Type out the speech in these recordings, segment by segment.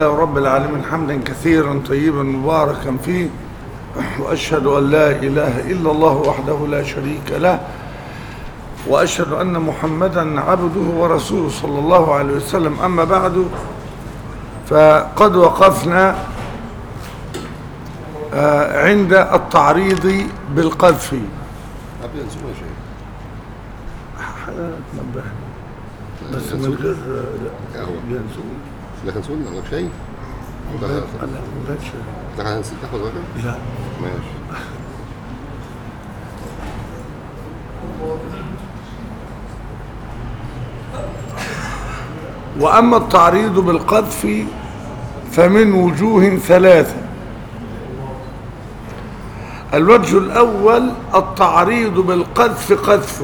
رب العالمين حمدا كثيرا طيبا مباركا فيه وأشهد أن لا إله إلا الله وحده لا شريك له وأشهد أن محمدا عبده ورسوله صلى الله عليه وسلم أما بعد فقد وقفنا آه، عند التعريض بالقذف قبل نسوق يا شيخ نبهني بس لا، من نسوق. غير قهوة. ينسون لكن سؤال لك شيء لا لا ما بقتش. لكن هنسيت تاخد وجبه لا ماشي وأما التعريض بالقذف فمن وجوه ثلاثة الوجه الأول التعريض بالقذف قذف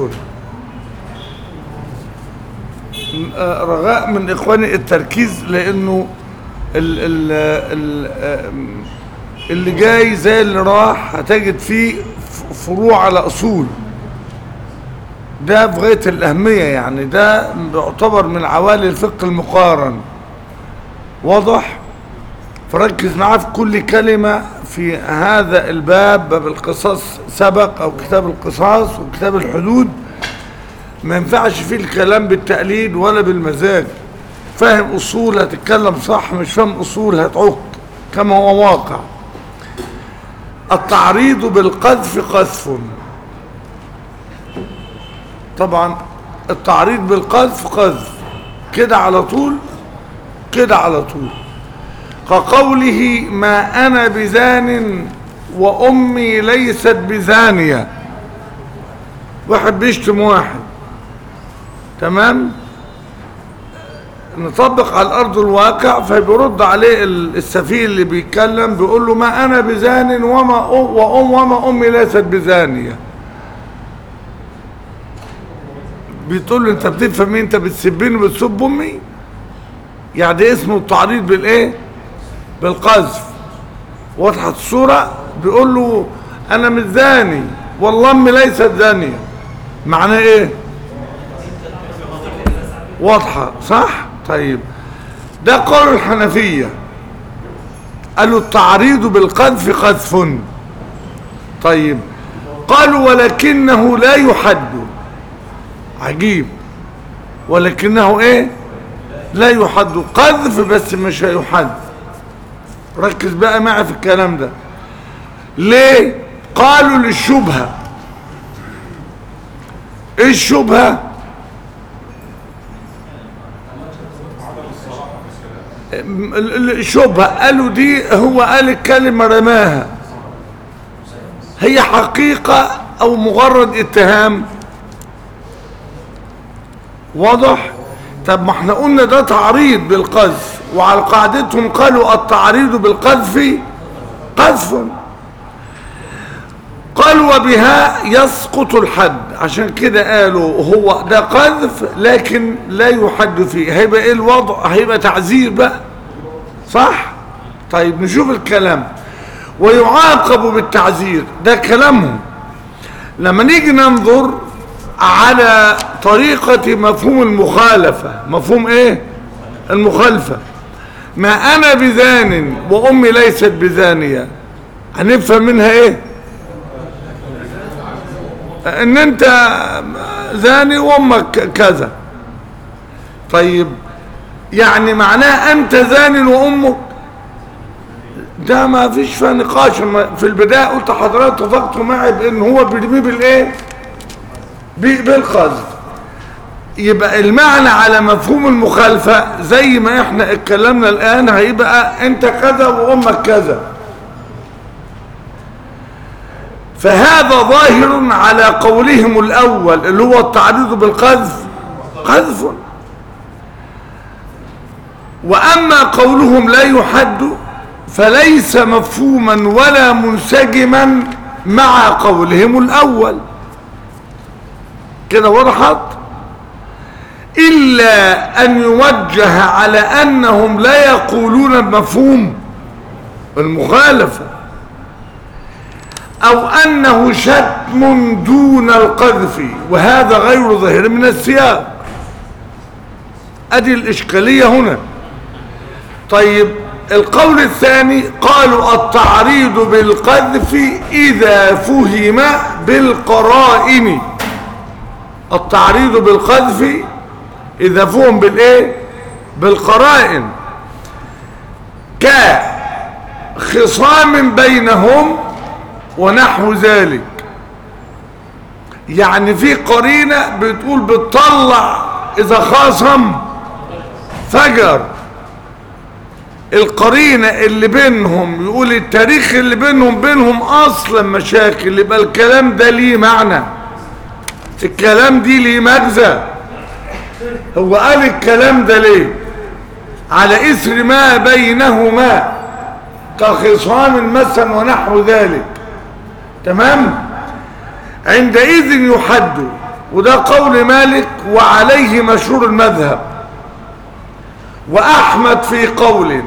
آه، رجاء من إخواني التركيز لأنه ال ال ال آم، اللي جاي زي اللي راح هتجد فيه ف- فروع على أصول ده في غاية الأهمية يعني ده بيعتبر من عوالي الفقه المقارن واضح فركز معاه في كل كلمة في هذا الباب باب القصاص سبق أو كتاب القصاص وكتاب الحدود ما ينفعش فيه الكلام بالتقليد ولا بالمزاج فاهم أصول هتتكلم صح مش فاهم أصول هتعق كما هو واقع التعريض بالقذف قذف طبعا التعريض بالقذف قذف كده على طول كده على طول كقوله ما أنا بزان وأمي ليست بزانية واحد بيشتم واحد تمام نطبق على الأرض الواقع فبيرد عليه ال- السفيه اللي بيتكلم بيقول له ما أنا بزان وما أم وأم وما أمي ليست بزانية بتقول له انت بتفهم ايه انت بتسبني وبتسب امي يعني ده اسمه التعريض بالايه بالقذف وضحت الصورة بيقول له انا مش زاني والله امي ليست زانية معناه ايه واضحة صح طيب ده قول الحنفية قالوا التعريض بالقذف قذف طيب قالوا ولكنه لا يحد عجيب ولكنه ايه لا يحد قذف بس مش هيحد ركز بقى معي في الكلام ده ليه قالوا للشبهة ايه الشبهة ال- ال- الشبهة قالوا دي هو قال الكلمة رماها هي حقيقة او مجرد اتهام واضح طب ما احنا قلنا ده تعريض بالقذف وعلى قاعدتهم قالوا التعريض بالقذف قذف قالوا وبها يسقط الحد عشان كده قالوا هو ده قذف لكن لا يحد فيه هيبقى ايه الوضع هيبقى تعزير بقى صح طيب نشوف الكلام ويعاقب بالتعزير ده كلامهم لما نيجي ننظر على طريقة مفهوم المخالفة مفهوم ايه المخالفة ما انا بزان وامي ليست بزانية هنفهم منها ايه ان انت زاني وامك كذا طيب يعني معناه انت زاني وامك ده ما فيش فيها نقاش ما- في البداية قلت حضرتك اتفقتوا معي بان هو بيرميه بالايه ب- بالقذف يبقى المعنى على مفهوم المخالفة زي ما احنا اتكلمنا الان هيبقى انت كذا وامك كذا فهذا ظاهر على قولهم الاول اللي هو التعريض بالقذف قذف واما قولهم لا يحد فليس مفهوما ولا منسجما مع قولهم الاول كده وضحت إلا أن يوجه على أنهم لا يقولون بمفهوم المخالفة أو أنه شتم دون القذف وهذا غير ظاهر من السياق أدي الإشكالية هنا طيب القول الثاني قالوا التعريض بالقذف إذا فهم بالقرائن التعريض بالقذف إذا فهم بالإيه بالقرائن كخصام بينهم ونحو ذلك يعني في قرينة بتقول بتطلع إذا خاصم فجر القرينة اللي بينهم يقول التاريخ اللي بينهم بينهم أصلا مشاكل يبقى الكلام ده ليه معنى الكلام دي ليه مغزى هو قال الكلام ده ليه على إثر ما بينهما كخصام مثلا ونحو ذلك تمام عندئذ يحد وده قول مالك وعليه مشهور المذهب وأحمد في قول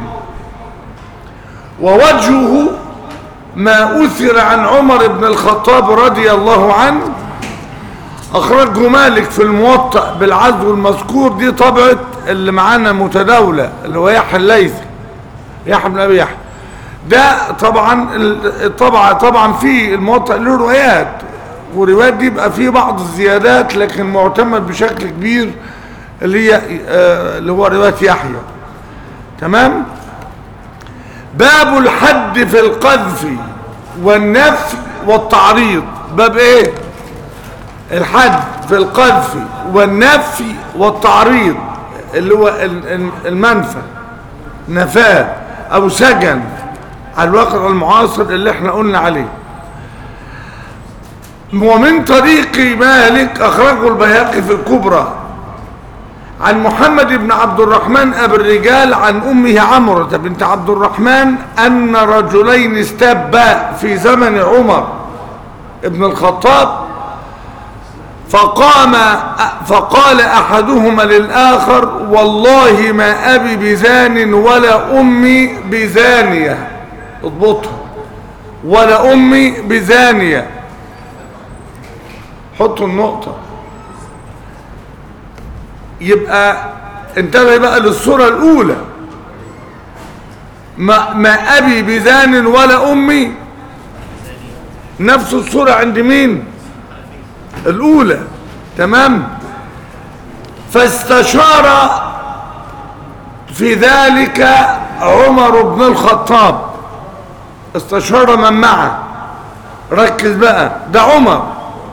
ووجهه ما أثر عن عمر بن الخطاب رضي الله عنه أخرجه مالك في الموطأ بالعزو المذكور دي طبعة اللي معانا متداولة اللي هو يحيى الليثي يحيى بن أبي يحيى ده طبعا طبعا طبعا في الموطأ له روايات وروايات دي بقى فيه بعض الزيادات لكن معتمد بشكل كبير اللي هي آه، اللي هو رواية يحيى تمام باب الحد في القذف والنفي والتعريض باب ايه الحد في القذف والنفي والتعريض اللي هو ال- ال- المنفى نفاه او سجن على الواقع المعاصر اللي احنا قلنا عليه ومن طريق مالك اخرجه البيهقي في الكبرى عن محمد بن عبد الرحمن أبي الرجال عن أمه عمرة بنت عبد الرحمن أن رجلين استبا في زمن عمر ابن الخطاب فقام فقال أحدهما للآخر والله ما أبي بزان ولا أمي بزانية اضبطها ولا أمي بزانية حطوا النقطة يبقى انتبه بقى للصورة الأولى ما, ما أبي بزان ولا أمي نفس الصورة عند مين الأولى تمام فاستشار في ذلك عمر بن الخطاب استشار من معه ركز بقى ده عمر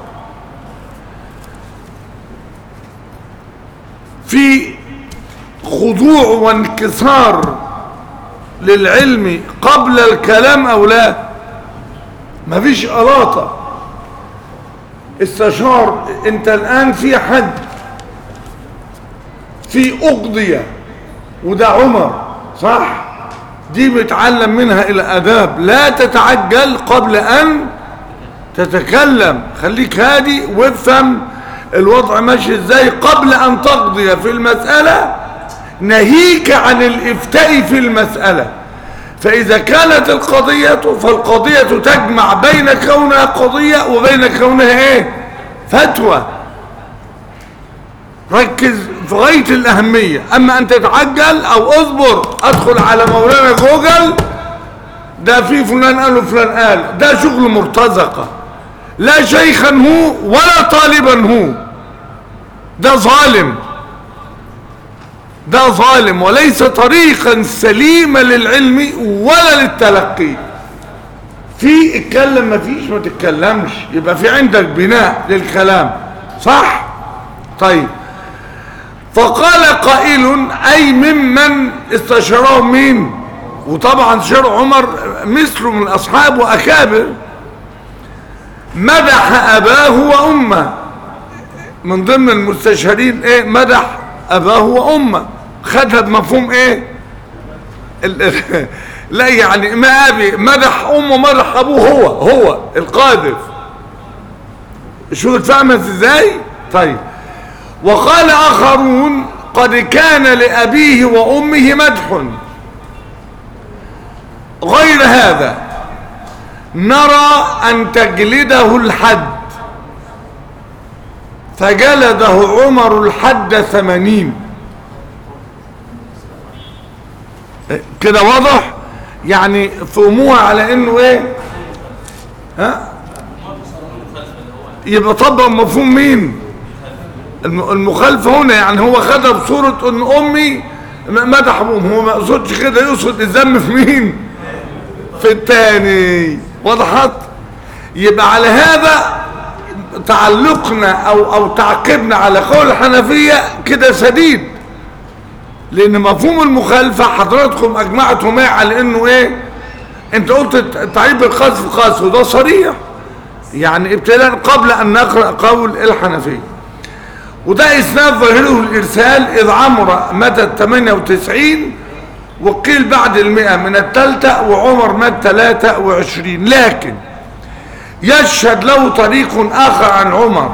في خضوع وانكسار للعلم قبل الكلام او لا مفيش قلاطة استشار انت الان في حد في اقضية وده عمر صح دي بتعلم منها الى اداب لا تتعجل قبل ان تتكلم خليك هادي وافهم الوضع ماشي ازاي قبل ان تقضي في المسألة نهيك عن الافتاء في المسألة فإذا كانت القضية فالقضية تجمع بين كونها قضية وبين كونها ايه فتوى ركز في غاية الأهمية أما أن تتعجل أو اصبر أدخل على مولانا جوجل ده في فلان قال وفلان قال ده شغل مرتزقة لا شيخا هو ولا طالبا هو ده ظالم ده ظالم وليس طريقا سليما للعلم ولا للتلقي في اتكلم ما فيش ما تتكلمش يبقى في عندك بناء للكلام صح طيب فقال قائل اي ممن استشاره مين وطبعا شرع عمر مثله من اصحاب واكابر مدح اباه وامه من ضمن المستشهدين ايه مدح اباه وامه خدها بمفهوم ايه ال- ال- لا يعني ما ابي مدح امه مدح ابوه هو هو القاذف شو اتفهمت ازاي طيب وقال اخرون قد كان لابيه وامه مدح غير هذا نرى ان تجلده الحد فجلده عمر الحد ثمانين كده واضح يعني فهموها على انه ايه ها يبقى طبق مفهوم مين الم- المخالفة هنا يعني هو خدها بصورة ان امي م- مدح ابوهم هو ما يقصدش كده يقصد الذم في مين في التاني وضحت يبقى على هذا تعلقنا او او تعقيبنا على قول الحنفية كده سديد لان مفهوم المخالفة حضراتكم اجمعتوا معي على انه ايه انت قلت تعريف القذف قذف وده صريح يعني ابتداء قبل ان نقرأ قول الحنفية وده اسناد ظاهره الارسال اذ عمر مدى 98 وقيل بعد المئة من التالتة وعمر مات 23 لكن يشهد له طريق اخر عن عمر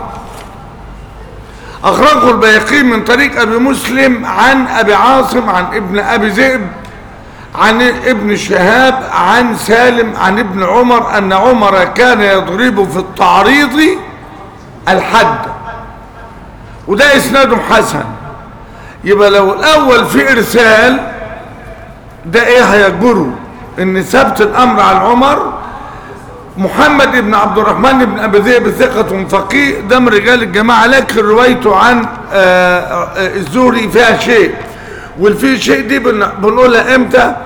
اخرجه البيقي من طريق ابي مسلم عن ابي عاصم عن ابن ابي ذئب عن ابن شهاب عن سالم عن ابن عمر ان عمر كان يضرب في التعريض الحد وده اسناده حسن يبقى لو الاول في ارسال ده ايه هيجبره ان ثبت الامر عن عمر محمد بن عبد الرحمن بن ابي ذئب ثقة فقيه ده من رجال الجماعة لكن روايته عن آه، آه، الزهري فيها شيء والفي شيء دي بن- بنقولها امتى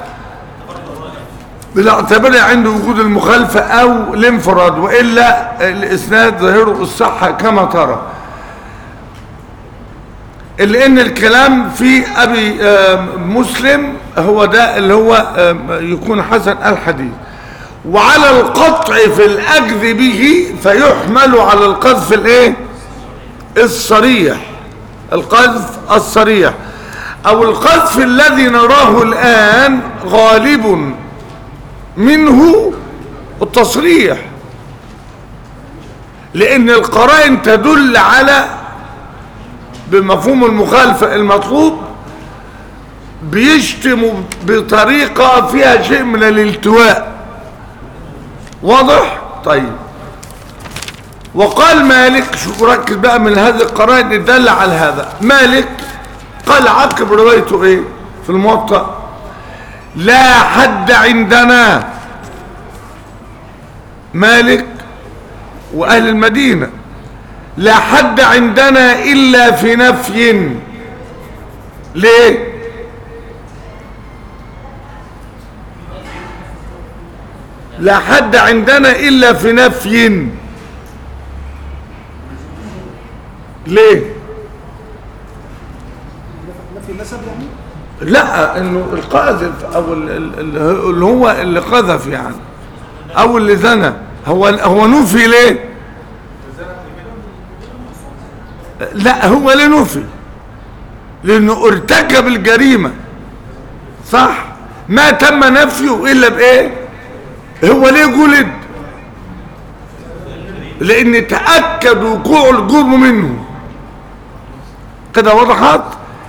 بنعتبرها عند وجود المخالفة او الانفراد والا الاسناد ظاهره الصحة كما ترى لان الكلام في ابي آه، مسلم هو ده اللي هو آه، يكون حسن الحديث وعلى القطع في الاخذ به فيحمل على القذف الايه الصريح القذف الصريح او القذف الذي نراه الان غالب منه التصريح لان القرائن تدل على بمفهوم المخالفة المطلوب بيشتم بطريقة فيها شيء من الالتواء واضح طيب وقال مالك شوف ركز بقى من هذه القرائن الدالة على هذا مالك قال عقب روايته ايه في الموطأ لا حد عندنا مالك واهل المدينه لا حد عندنا إلا في نفي ليه لا حد عندنا إلا في نفي ليه نفي النسب يعني لا انه القاذف او ال- ال- ال- اللي هو اللي قذف يعني او اللي زنى هو هو نفي ليه لا هو لا نفي لانه ارتكب الجريمه صح ما تم نفيه الا بايه هو ليه جلد لان تاكد وقوع الجرم منه كده وضحت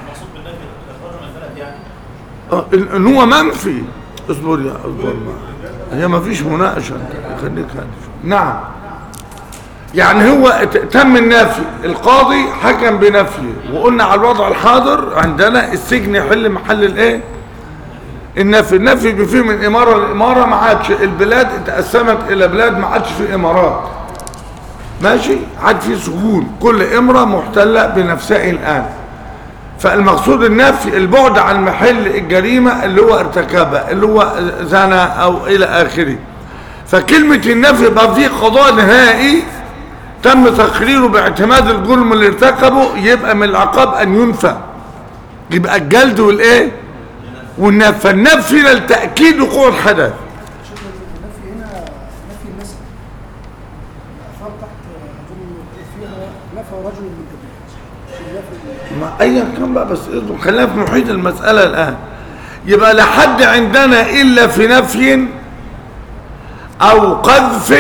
آه، ان إن هو منفي اصبر يا اصبر ما هي ما فيش مناقشه انت خليك هادي نعم يعني هو ت- تم النفي القاضي حكم بنفيه وقلنا على الوضع الحاضر عندنا السجن يحل محل الايه النفي النفي بفيه من اماره لاماره ما عادش البلاد اتقسمت الى بلاد ما عادش في امارات ماشي عاد في سجون كل امراه محتله بنفسها الان فالمقصود النفي البعد عن محل الجريمة اللي هو ارتكبها اللي هو زنا او الى اخره فكلمة النفي يبقى فيه قضاء نهائي تم تقريره باعتماد الجرم اللي ارتكبه يبقى من العقاب ان ينفى يبقى الجلد والايه والنفي فالنفي للتأكيد وقوع الحدث شوف النفي هنا نفي النسب الافراد تحت رجل فيها نفى رجل من قبل نفي ما ايا كان بقى بس اصبر خلينا في محيط المسألة الآن يبقى لا حد عندنا إلا في نفي أو قذف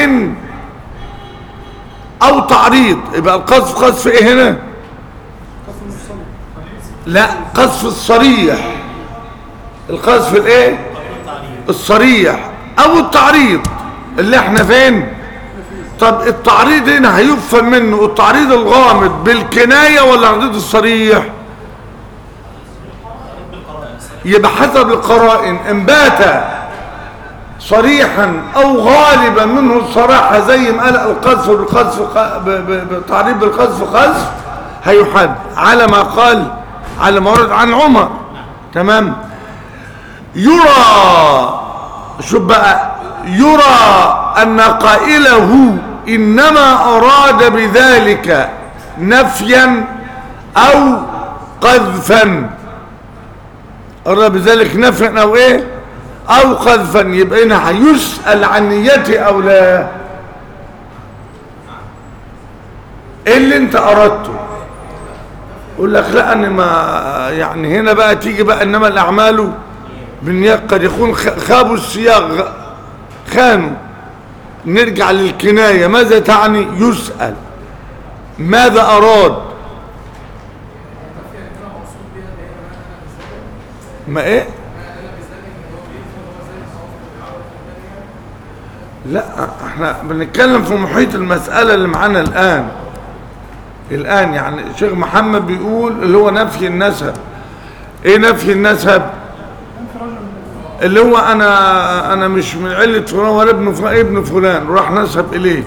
أو تعريض يبقى القذف قذف إيه هنا؟ قتل المصنف لا قذف الصريح القذف الإيه؟ الصريح أو التعريض اللي احنا فين؟ طب التعريض هنا هيفهم منه التعريض الغامض بالكناية ولا التعريض الصريح؟ يبقى حسب القرائن ان بات صريحا او غالبا منه الصراحه زي ما قال القذف بالقذف ق- ب- ب- بالتعريف بالقذف قذف هيحد على ما قال على ما ورد عن عمر تمام يرى شوف بقى يرى ان قائله انما اراد بذلك نفيا او قذفا اراد بذلك نفيا او ايه او قذفا يبقى هنا هيسال عن نيته او لا ايه اللي انت اردته يقول لك لا انا ما يعني هنا بقى تيجي بقى انما الاعمال بالنيات قد يكون خ- خابوا السياق خانوا نرجع للكنايه ماذا تعني يسال ماذا اراد ما ايه لا احنا بنتكلم في محيط المسألة اللي معانا الآن الآن يعني الشيخ محمد بيقول اللي هو نفي النسب ايه نفي النسب اللي هو انا انا مش من علة فلان ولا ابن فلان ابن فلان راح نسب اليه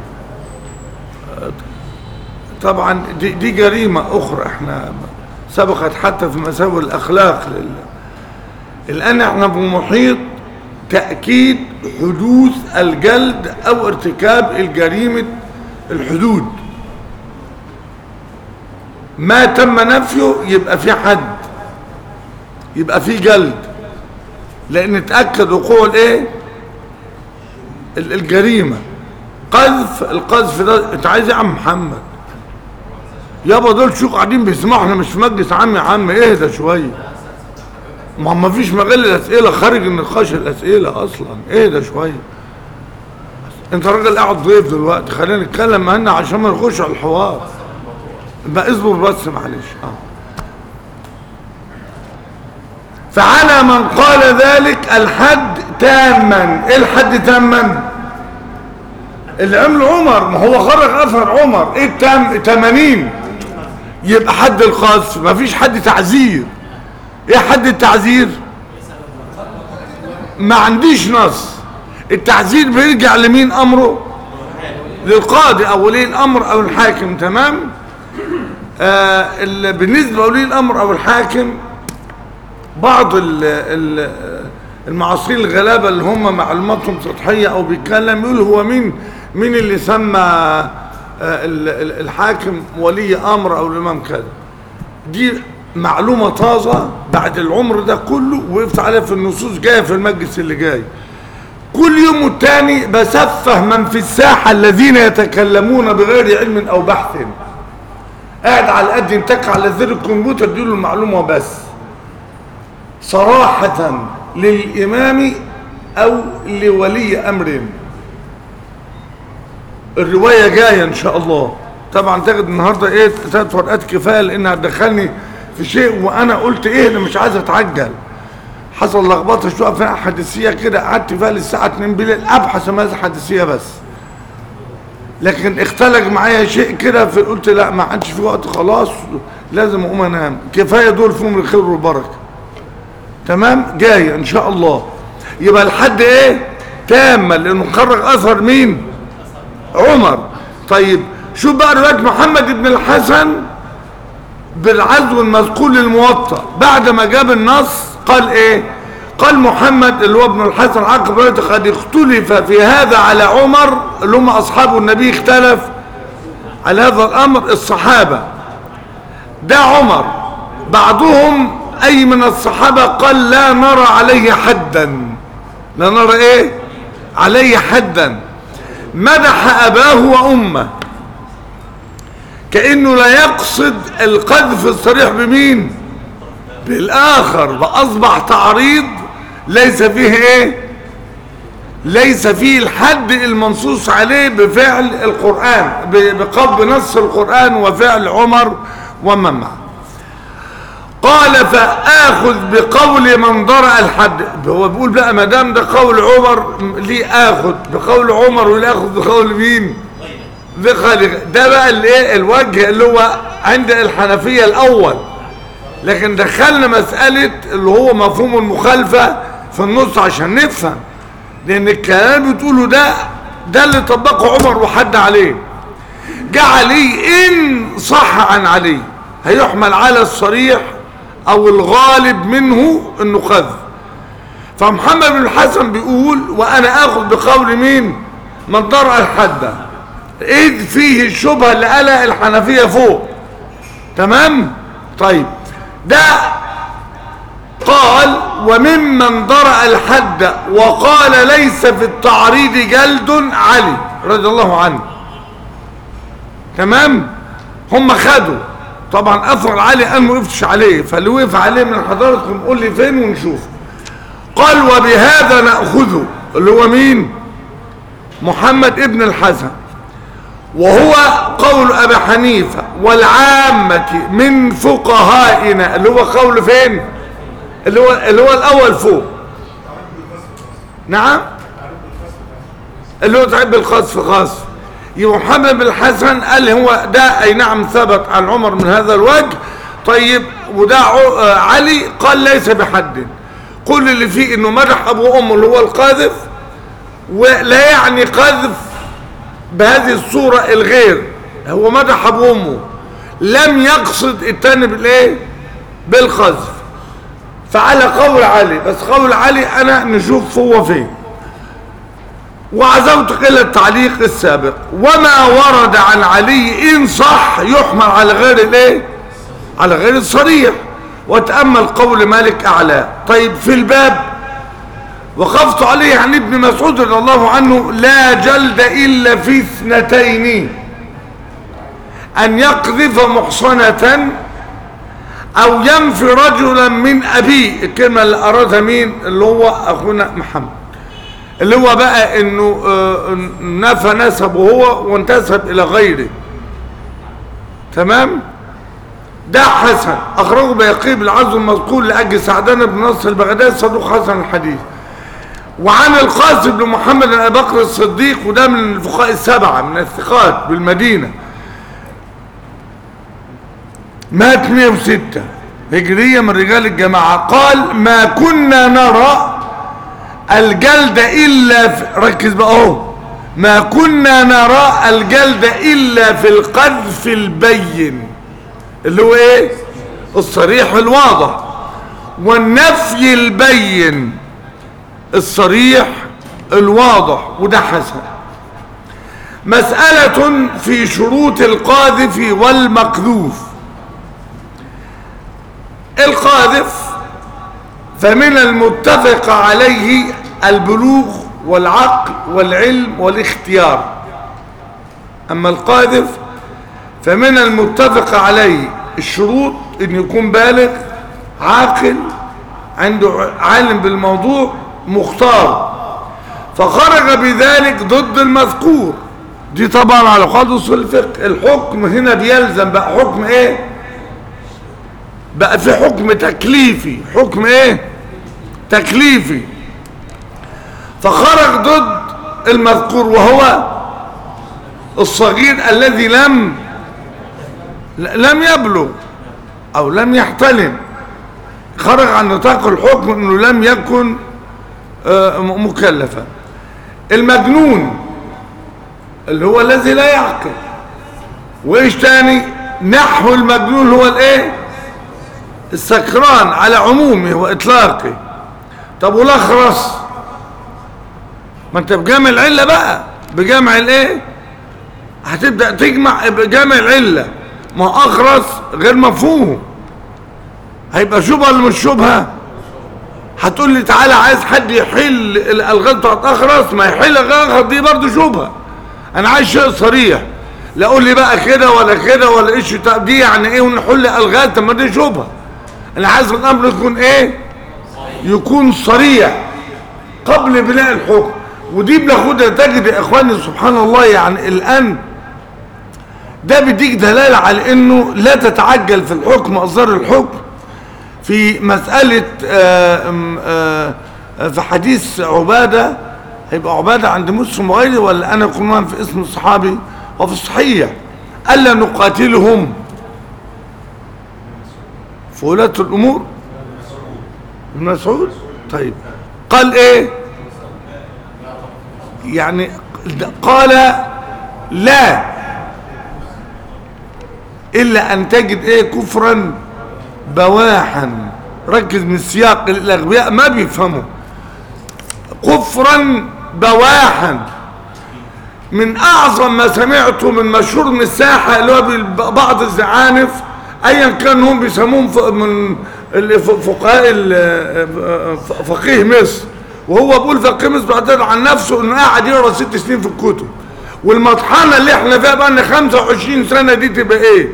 طبعا دي, دي جريمة اخرى احنا سبقت حتى في مساوئ الاخلاق لل... الان احنا في محيط تأكيد حدوث الجلد او ارتكاب الجريمة الحدود ما تم نفيه يبقى في حد يبقى في جلد لان اتاكد وقوع الايه ال- الجريمه قذف القذف ده انت عايز ايه يا عم محمد يابا دول شو قاعدين بيسمعوا احنا مش في مجلس عام يا عم اهدى شويه ما ما فيش مجال الاسئله خارج النقاش الاسئله اصلا اهدى شويه انت راجل قاعد ضيف دلوقتي خلينا نتكلم معانا عشان ما نخش على الحوار بقى اصبر بس معلش اه فعلى من قال ذلك الحد تاما ايه الحد تاما اللي عمله عمر ما هو خرج اثر عمر ايه التام 80 يبقى حد القذف ما فيش حد تعزير ايه حد التعزير ما عنديش نص التعزير بيرجع لمين امره للقاضي او ولي الامر او الحاكم تمام آه ال- بالنسبه لولي الامر او الحاكم بعض ال ال المعاصرين الغلابه اللي هم معلوماتهم سطحيه او بيتكلم يقول هو مين مين اللي سمى آه، ال- ال- الحاكم ولي امر او الامام كذا دي معلومه طازه بعد العمر ده كله وقفت عليها في النصوص جايه في المجلس اللي جاي كل يوم والتاني بسفه من في الساحه الذين يتكلمون بغير علم او بحث قاعد على قد ينتك على زر الكمبيوتر اديله المعلومه بس صراحة للإمام أو لولي أمر الرواية جاية إن شاء الله طبعا تاخد النهاردة إيه ثلاث ورقات كفاية لأنها هتدخلني في شيء وأنا قلت إيه أنا مش عايز أتعجل حصل لخبطة شوية في حديثية كده قعدت فيها للساعة 2 بالليل أبحث ماذا حديثية بس لكن اختلج معايا شيء كده فقلت لا ما عادش في وقت خلاص لازم اقوم انام كفايه دول فيهم الخير والبركه تمام جاي ان شاء الله يبقى الحد ايه تاما لانه خرج اثر مين عمر طيب شوف بقى روايه محمد بن الحسن بالعزو المذكور للموطأ بعد ما جاب النص قال ايه قال محمد اللي هو ابن الحسن عقب روايته قد اختلف في هذا على عمر اللي هم اصحاب النبي اختلف على هذا الامر الصحابه ده عمر بعضهم اي من الصحابه قال لا نرى عليه حدا لا نرى ايه عليه حدا مدح اباه وامه كانه لا يقصد القذف الصريح بمين بالاخر فاصبح تعريض ليس فيه ايه ليس فيه الحد المنصوص عليه بفعل القرآن ب- بقب نص القرآن وفعل عمر ومن معه قال فآخذ بقول من ضرع الحد هو بيقول بقى ما دام ده قول عمر ليه آخذ بقول عمر ولا آخذ بقول مين بخالق ده بقى الايه الوجه اللي هو عند الحنفية الأول لكن دخلنا مسألة اللي هو مفهوم المخالفة في النص عشان نفهم لأن الكلام اللي بتقوله ده ده اللي طبقه عمر وحد عليه جاء علي إن صح عن علي هيحمل على الصريح أو الغالب منه إنه خذ فمحمد بن الحسن بيقول وأنا آخذ بقول مين من درء الحد إذ فيه الشبهة اللي قالها الحنفية فوق تمام طيب ده قال وممن درأ الحد وقال ليس في التعريض جلد علي رضي الله عنه تمام هم خدوا طبعا اثر علي انا ما وقفتش عليه فاللي وقف عليه من حضراتكم قول لي فين ونشوف قال وبهذا ناخذه اللي هو مين محمد ابن الحسن وهو قول ابي حنيفه والعامه من فقهائنا اللي هو قول فين اللي هو اللي هو الاول فوق نعم اللي هو تعب الخصف خاص يبقى محمد بن الحسن قال هو ده اي نعم ثبت عن عمر من هذا الوجه طيب وده ع- آه علي قال ليس بحد كل اللي فيه انه مدح ابو امه اللي هو القاذف ولا يعني قذف بهذه الصورة الغير هو مدح ابو امه لم يقصد التاني بالايه بالقذف فعلى قول علي بس قول علي انا نشوف هو فين وعزوت الى التعليق السابق وما ورد عن علي ان صح يحمل على غير الايه على غير الصريح وتامل قول مالك اعلى طيب في الباب وقفت عليه عن ابن مسعود رضي الله عنه لا جلد الا في اثنتين ان يقذف محصنه او ينفي رجلا من ابيه الكلمه اللي ارادها مين اللي هو اخونا محمد اللي هو بقى انه آه، نفى نسبه هو وانتسب الى غيره تمام ده حسن اخرجه بيقي بالعزو المذكور لاجل سعدان بن نصر البغدادي صدوق حسن الحديث وعن القاسم بن محمد بن ابي بكر الصديق وده من الفقهاء السبعه من الثقات بالمدينه مات 106 هجريه من رجال الجماعه قال ما كنا نرى الجلد الا في ركز بقى اهو ما كنا نرى الجلد الا في القذف البين اللي هو ايه الصريح الواضح والنفي البين الصريح الواضح وده حسن مسألة في شروط القاذف والمقذوف القاذف فمن المتفق عليه البلوغ والعقل والعلم والاختيار أما القاذف فمن المتفق عليه الشروط أن يكون بالغ عاقل عنده عالم بالموضوع مختار فخرج بذلك ضد المذكور دي طبعا على قاعدة الفقه الحكم هنا بيلزم بقى حكم ايه بقى في حكم تكليفي حكم ايه تكليفي فخرج ضد المذكور وهو الصغير الذي لم لم يبلغ او لم يحتلم خرج عن نطاق الحكم انه لم يكن آه، م- مكلفا المجنون اللي هو الذي لا يعقل وايش تاني نحو المجنون هو الايه السكران على عمومه واطلاقه طب والاخرس ما انت بجمع العله بقى بجمع الايه هتبدا تجمع بجمع العله ما هو اخرس غير مفهوم هيبقى شبهه ولا مش شبهه هتقول لي تعالى عايز حد يحل الالغاز بتاعت اخرس ما يحل الالغاز دي برضه شبهه انا عايز شيء صريح لا قول لي بقى كده ولا كده ولا ايش طب دي يعني ايه ونحل الغاز طب ما دي شبهه انا عايز الامر يكون ايه يكون صريح قبل بناء الحكم ودي بناخدها تجد يا اخواني سبحان الله يعني الان ده بيديك دلاله على انه لا تتعجل في الحكم اصدار الحكم في مسألة آه، م- آه، آه، في حديث عبادة هيبقى عبادة عند مسلم وغيره ولا أنا كمان في اسم الصحابي وفي الصحيح ألا نقاتلهم في ولاة الأمور ابن مسعود طيب قال ايه يعني قال لا إلا أن تجد ايه كفرا بواحا ركز من السياق الأغبياء ما بيفهموا كفرا بواحا من اعظم ما سمعته من مشهور من الساحه اللي هو بال- بعض الزعانف ايا كان هم بيسموهم ف- من ال- ف- فقهاء ال- ف- فقيه مصر وهو بيقول فقيه مصر بيعتبر عن نفسه انه قاعد يقرا ست سنين في الكتب والمطحنه اللي احنا فيها بقى لنا 25 سنه دي تبقى ايه؟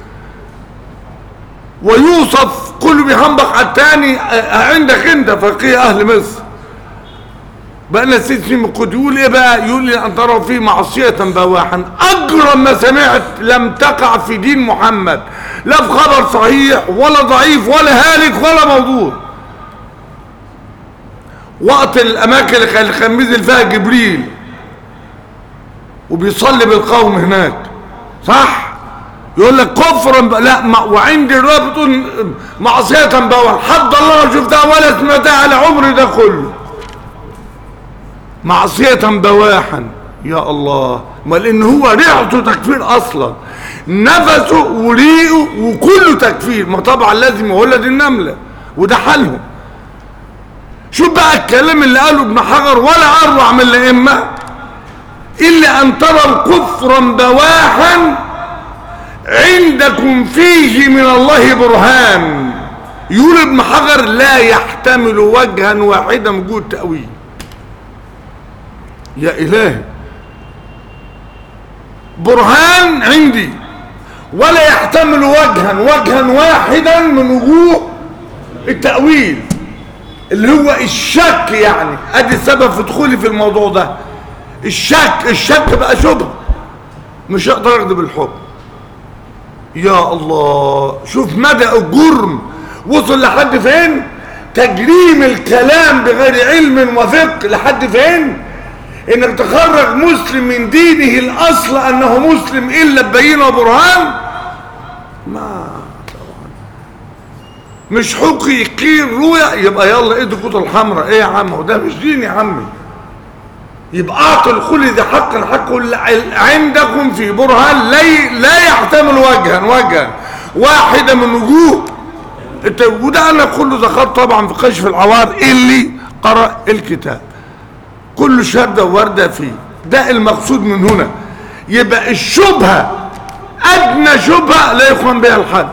ويوصف كله بيهنبق على التاني اه، عندك انت فقيه اهل مصر بقى لنا ست سنين من الكتب يقول ايه بقى يقول لي ان تروا فيه معصيه بواحا اجرم ما سمعت لم تقع في دين محمد لا في خبر صحيح ولا ضعيف ولا هالك ولا موضوع وقت الاماكن اللي كان كان بينزل فيها جبريل وبيصلي بالقوم هناك صح يقول لك كفرا ب... لا ما... وعندي الروايه بتقول معصيه بواحا حد الله ما شفتها ولا سمعتها على عمري ده كله معصية بواحا يا الله ما لان هو ريحته تكفير اصلا نفسه وريقه وكله تكفير ما طبعا لازم يولد النملة وده حالهم شوف بقى الكلام اللي قاله ابن حجر ولا اروع من الائمة الا ان تروا كفرا بواحا عندكم فيه من الله برهان يقول ابن حجر لا يحتمل وجها واحدا من وجود تأويل يا إلهي برهان عندي ولا يحتمل وجها وجها واحدا من وجوه التأويل اللي هو الشك يعني ادي السبب في دخولي في الموضوع ده الشك الشك بقى شبه مش هقدر اخده بالحب يا الله شوف مدى الجرم وصل لحد فين تجريم الكلام بغير علم وفقه لحد فين انك تخرج مسلم من دينه الاصل انه مسلم الا ببينه وبرهان ما طبعا مش حقي قيل رؤيا يبقى يلا ايدي الكتب الحمراء ايه يا عم وده مش دين يا عمي يبقى اعطي الكل ذي حق حق عندكم في برهان لا لا يحتمل وجها وجها واحده من وجوه وده انا كله ذكرت طبعا في كشف العوار اللي قرأ الكتاب كل شردة وردة فيه ده المقصود من هنا يبقى الشبهة أدنى شبهة لا يقوم بها الحد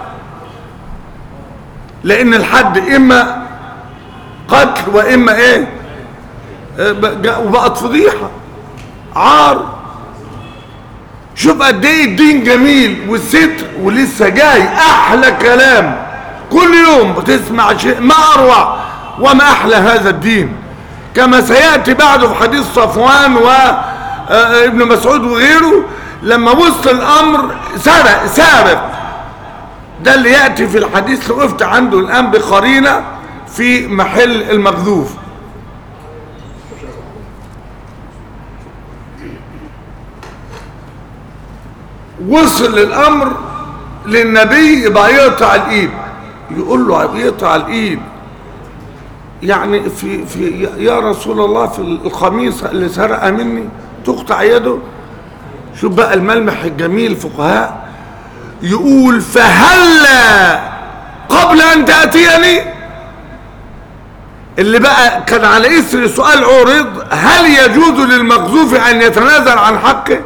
لأن الحد إما قتل وإما إيه وبقت فضيحة عار شوف قد ايه الدين جميل والستر ولسه جاي احلى كلام كل يوم بتسمع شيء ما اروع وما احلى هذا الدين كما سيأتي بعده في حديث صفوان وابن مسعود وغيره لما وصل الأمر سرق سارق ده اللي يأتي في الحديث اللي وقفت عنده الآن بقرينة في محل المقذوف وصل الأمر للنبي يبقى يقطع الإيد يقول له يقطع الإيد يعني في في يا رسول الله في الخميس اللي سرق مني تقطع يده شوف بقى الملمح الجميل فقهاء يقول فهلا قبل ان تاتيني اللي بقى كان على اثر سؤال عرض هل يجوز للمقذوف ان يتنازل عن حقه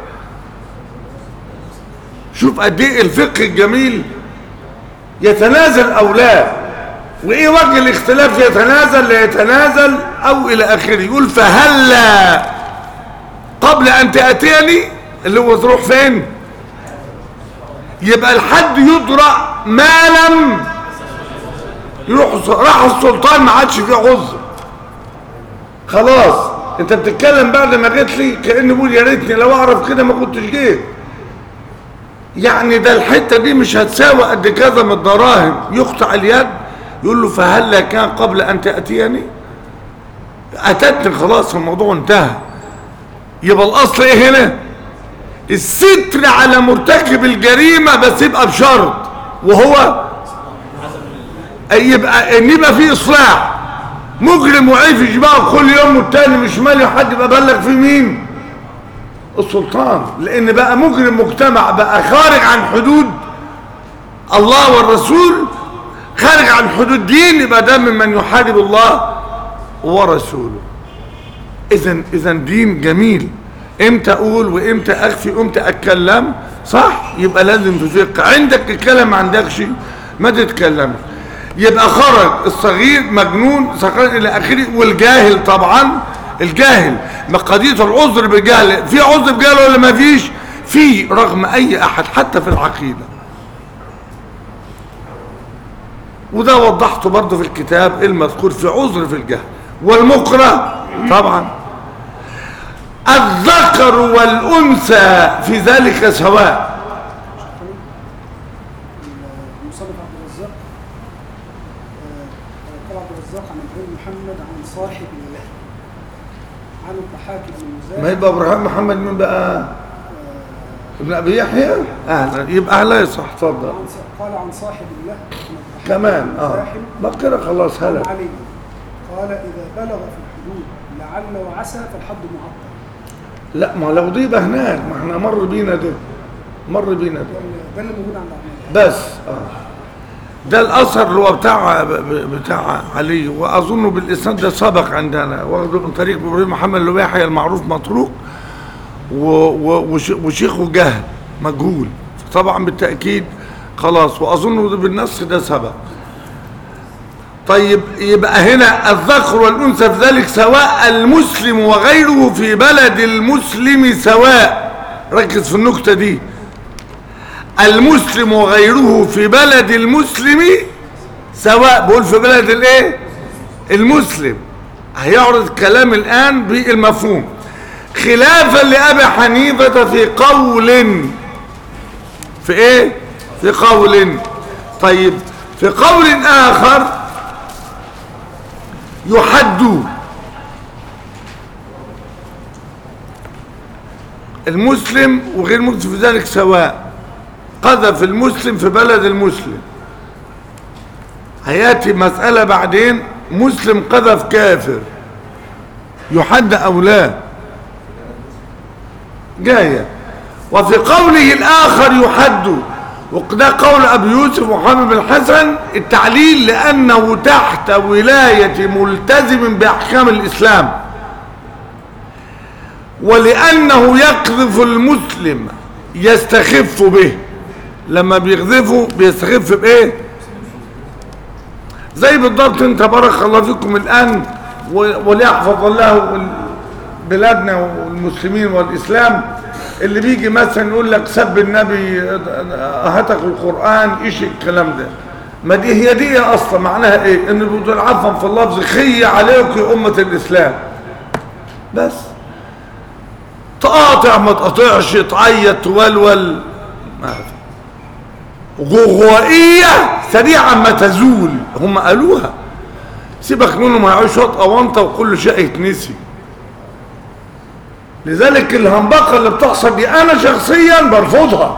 شوف قد ايه الفقه الجميل يتنازل او لا وايه وجه الاختلاف يتنازل لا يتنازل او الى اخره يقول فهلا قبل ان تاتيني اللي هو تروح فين يبقى الحد يدرع ما لم يروح راح السلطان ما عادش فيه عذر خلاص انت بتتكلم بعد ما جيت لي كاني بقول يا ريتني لو اعرف كده ما كنتش جيت يعني ده الحته دي مش هتساوي قد كذا من الدراهم يقطع اليد يقول له فهل كان قبل ان تاتيني اتتني خلاص الموضوع انتهى يبقى الاصل ايه هنا الستر على مرتكب الجريمه بس يبقى بشرط وهو يبقى ان يبقى في اصلاح مجرم وعيفش بقى كل يوم والتاني مش مالي حد يبقى بلغ في مين السلطان لان بقى مجرم مجتمع بقى خارج عن حدود الله والرسول خارج عن حدود دين يبقى ده ممن يحارب الله ورسوله اذا اذا دين جميل امتى اقول وامتى اخفي وامتى اتكلم صح يبقى لازم تفق عندك الكلام ما عندكش ما تتكلمش يبقى خرج الصغير مجنون سكران الى اخره والجاهل طبعا الجاهل ما قضيه العذر بالجهل في عذر بجهل ولا ما فيش في رغم اي احد حتى في العقيده وده وضحته برضه في الكتاب المذكور في عذر في الجهل والمكره طبعا الذكر والانثى في ذلك سواء المصنف عبد الرزاق آه، قال عبد الرزاق عن ابراهيم محمد عن صاحب الله عن الضحاك بن ما مزاحم يبقى ابراهيم محمد مين بقى ابن ابي يحيى اهلا يبقى لا يصح اتفضل عن ص- قال عن صاحب الله عن الضحاك كمان بن اه مزاحم بقى كده خلاص عن هلا علي قال اذا بلغ في الحدود لعل وعسى فالحد معطل لا ما لو دي يبقى هناك ما احنا مر بينا ده مر بينا ده ده اللي موجود عند عبد بس اه ده الاثر اللي هو بتاع بتاع علي واظنه بالاسناد ده سبق عندنا واخده من طريق ابراهيم محمد اللي هو يحيى المعروف مطروق و- و- وش- وشيخه جهل مجهول طبعا بالتاكيد خلاص واظن ده بالنص ده سبق طيب يبقى هنا الذكر والانثى في ذلك سواء المسلم وغيره في بلد المسلم سواء ركز في النكته دي المسلم وغيره في بلد المسلم سواء بقول في بلد الايه المسلم هيعرض كلام الان بالمفهوم خلافا لابي حنيفه في قول في ايه في قول طيب في قول اخر يحد المسلم وغير المسلم في ذلك سواء قذف المسلم في بلد المسلم هياتي مسألة بعدين مسلم قذف كافر يحد أو لا جاية وفي قوله الآخر يحد وده قول أبي يوسف محمد بن الحسن التعليل لأنه تحت ولاية ملتزم بأحكام الإسلام ولأنه يقذف المسلم يستخف به لما بيقذفه بيستخف بايه زي بالضبط انت بارك الله فيكم الان و- وليحفظ الله بلادنا والمسلمين والاسلام اللي بيجي مثلا يقول لك سب النبي هتك القران ايش الكلام ده ما دي هي دي اصلا معناها ايه ان بيقول عفوا في اللفظ خي عليكم يا امه الاسلام بس تقاطع ما تقاطعش تعيط تولول ما في غوغائية سريعا ما تزول هم قالوها سيبك منهم هيعيشوا شوط أونطة وكل شيء يتنسي لذلك الهنبقة اللي بتحصل دي أنا شخصيا برفضها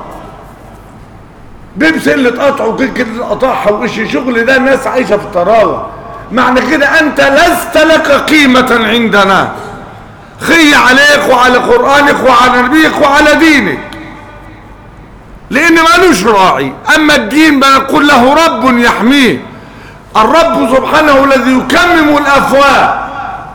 بيبسي اللي تقطعه كده كده قطعها وإيش شغل ده ناس عايشة في الطراوة معنى كده أنت لست لك قيمة عندنا خي عليك وعلى قرآنك وعلى نبيك وعلى دينك لان مالوش راعي اما الدين بنقول له رب يحميه الرب سبحانه الذي يكمم الافواه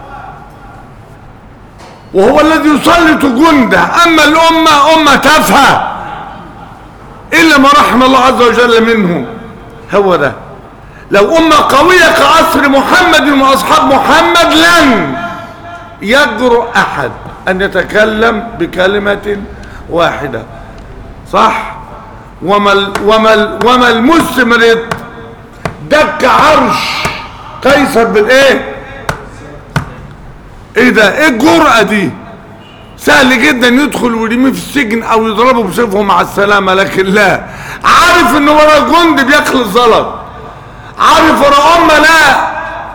وهو الذي يسلط جنده اما الامه امه تافهه الا ما رحم الله عز وجل منه هو ده لو امه قويه كعصر محمد واصحاب محمد لن يجرؤ احد ان يتكلم بكلمه واحده صح وما ال وما ال وما المسلم اللي دك عرش قيصر بالايه ايه ده ايه الجرأة دي سهل جدا يدخل ويرميه في السجن او يضربه بسيفه مع السلامة لكن لا عارف ان ورا جند بياكل الزلط عارف ورا امه لا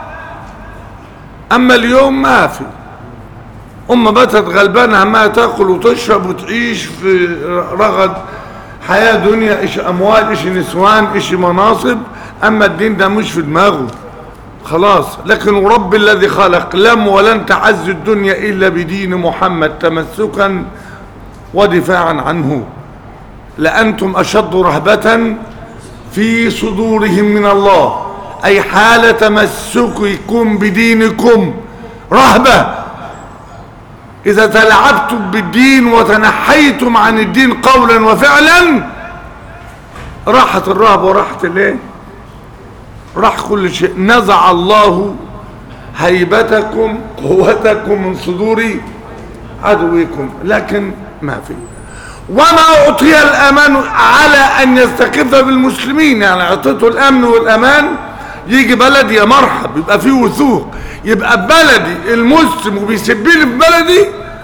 اما اليوم ما في أمة باتت غلبانة عمالة تاكل وتشرب وتعيش في رغد حياة دنيا إيش أموال إيش نسوان إيش مناصب اما الدين ده مش في دماغه خلاص لكن رب الذي خلق لم ولن تعز الدنيا الا بدين محمد تمسكا ودفاعا عنه لانتم اشد رهبه في صدورهم من الله اي حال تمسككم بدينكم رهبه اذا تلعبتم بالدين وتنحيتم عن الدين قولا وفعلا راحت الرهبه وراحت الايه راح كل شيء نزع الله هيبتكم قوتكم من صدور عدوكم لكن ما في وما أعطي الأمان على أن يستخف بالمسلمين يعني أعطيته الأمن والأمان يجي بلدي يا مرحب يبقى فيه وثوق يبقى بلدي المسلم وبيسبني في بلدي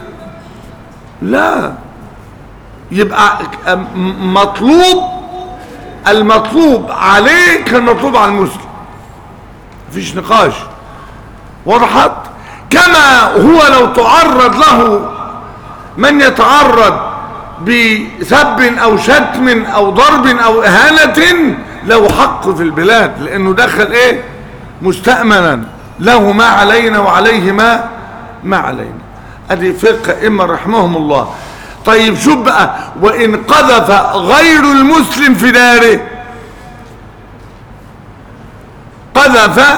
لا يبقى م- مطلوب المطلوب عليه كان مطلوب على المسلم مفيش نقاش وضحت كما هو لو تعرض له من يتعرض بسب او شتم او ضرب او اهانة له حق في البلاد لانه دخل ايه مستأمنا له ما علينا وعليه ما ما علينا ادي فرقة اما رحمهم الله طيب شوف بقى وان قذف غير المسلم في داره قذف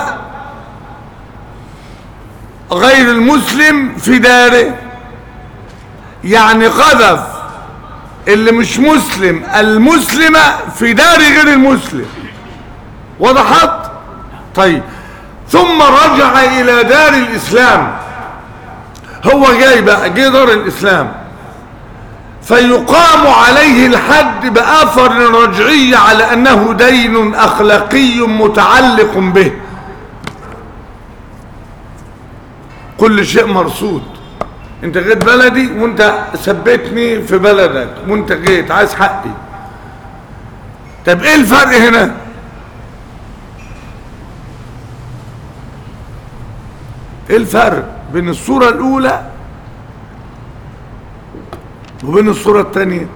غير المسلم في داره يعني قذف اللي مش مسلم المسلمة في دار غير المسلم وضحت طيب ثم رجع الى دار الاسلام هو جاي بقى جه دار الاسلام فيقام عليه الحد بأثر رجعي على أنه دين أخلاقي متعلق به كل شيء مرصود انت جيت بلدي وانت ثبتني في بلدك وانت جيت عايز حقي طب ايه الفرق هنا ايه الفرق بين الصورة الاولى وبين الصورة الثانية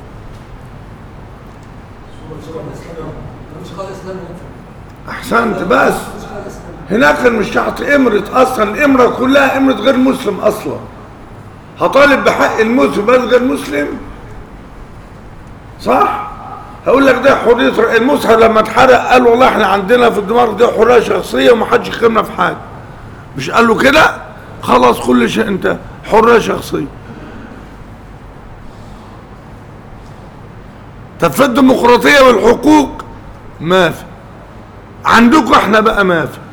احسنت بس هناك مش تحت امرة اصلا الامرة كلها امرة غير مسلم اصلا هطالب بحق المسلم بس غير مسلم صح هقول لك ده حرية المصحف لما اتحرق قال والله احنا عندنا في الدماغ دي حرية شخصية ومحدش يخدمنا في حاجة مش قال له كده خلاص كل شيء انت حرية شخصية طب في الديمقراطية والحقوق ما في عندكم احنا بقى ما في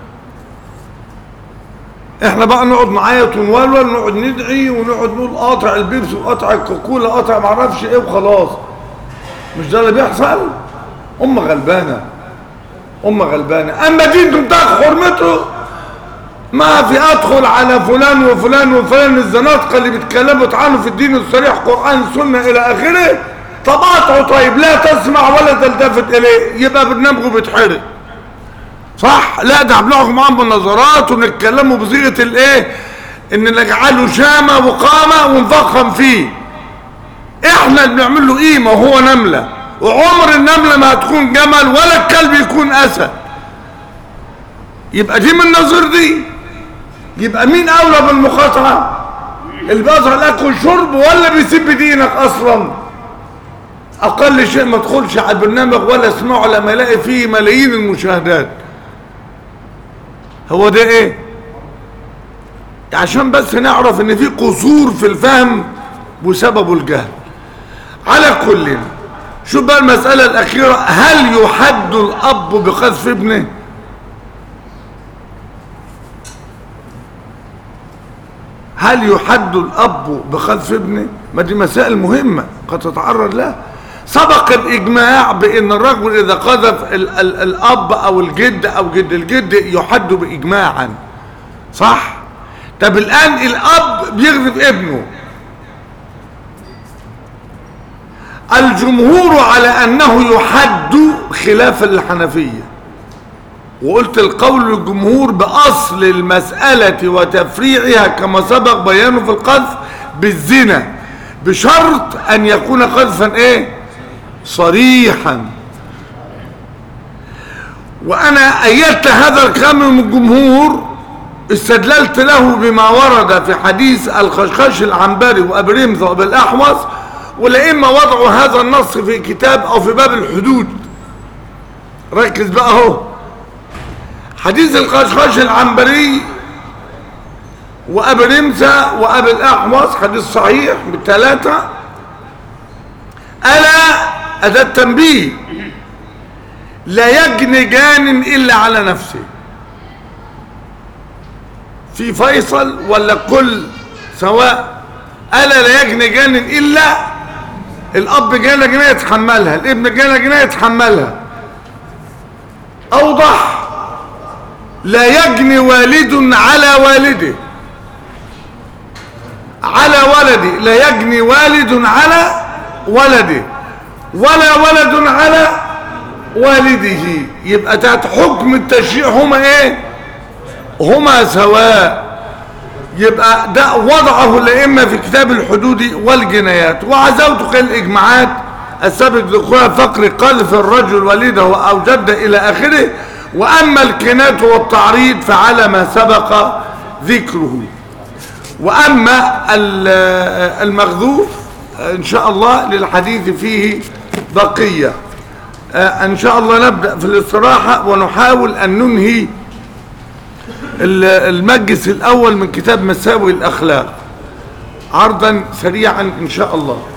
احنا بقى نقعد نعيط ونولول نقعد ندعي ونقعد نقول قاطع البيبسي وقاطع الكوكولا قاطع معرفش ايه وخلاص مش ده اللي بيحصل امه غلبانه امه غلبانه اما دين تنتهك حرمته ما في ادخل على فلان وفلان وفلان الزنادقه اللي بيتكلموا عنه في الدين الصريح قران سنه الى اخره طب قاطعه طيب لا تسمع ولا تلتفت اليه يبقى برنامجه بيتحرق صح لا ده بنقعد معاهم بالنظرات ونتكلموا بصيغه الايه ان نجعله شامه وقامه ونفخم فيه احنا اللي بنعمل له قيمه وهو نمله وعمر النمله ما هتكون جمل ولا الكلب يكون اسد يبقى دي من النظر دي يبقى مين اولى بالمقاطعه اللي بيظهر الاكل والشرب ولا بيسيب دينك اصلا اقل شيء ما تدخلش على البرنامج ولا اسمعه لما يلاقي فيه ملايين المشاهدات هو ده ايه عشان بس نعرف ان في قصور في الفهم وسببه الجهل على كل شوف بقى المسألة الأخيرة هل يحد الأب بقذف ابنه هل يحد الأب بقذف ابنه ما دي مسائل مهمة قد تتعرض لها سبق الإجماع بأن الرجل إذا قذف ال ال الأب أو الجد أو جد الجد يحد بإجماعا صح طب الآن الأب بيغذف ابنه الجمهور على أنه يحد خلاف الحنفية وقلت القول الجمهور بأصل المسألة وتفريعها كما سبق بيانه في القذف بالزنا بشرط أن يكون قذفا إيه صريحا وأنا أيدت هذا الكلام من الجمهور استدللت له بما ورد في حديث الخشخش العنبري وأبي رمزة وأبي الأحوص ولئما وضعوا هذا النص في كتاب أو في باب الحدود ركز بقى اهو حديث الخشخش العنبري وأبي رمزة وأبي الأحوص حديث صحيح بالثلاثة ألا أداة تنبيه لا يجني جان إلا على نفسه في فيصل ولا كل سواء ألا لا يجني جان إلا الأب جانا جناية يتحملها الابن جانا جناية يتحملها أوضح لا يجني والد على والده على ولده لا يجني والد على ولده ولا ولد على والده يبقى تحت حكم التشريع هما ايه هما سواء يبقى ده وضعه الائمه في كتاب الحدود والجنايات وعزوت الاجماعات السابق ذكرها فقر قذف الرجل والده او جد الى اخره واما الكنات والتعريض فعلى ما سبق ذكره واما ال- المغذوف ان شاء الله للحديث فيه بقيه آه، ان شاء الله نبدا في الاستراحه ونحاول ان ننهي ال- المجلس الاول من كتاب مساوي الاخلاق عرضا سريعا ان شاء الله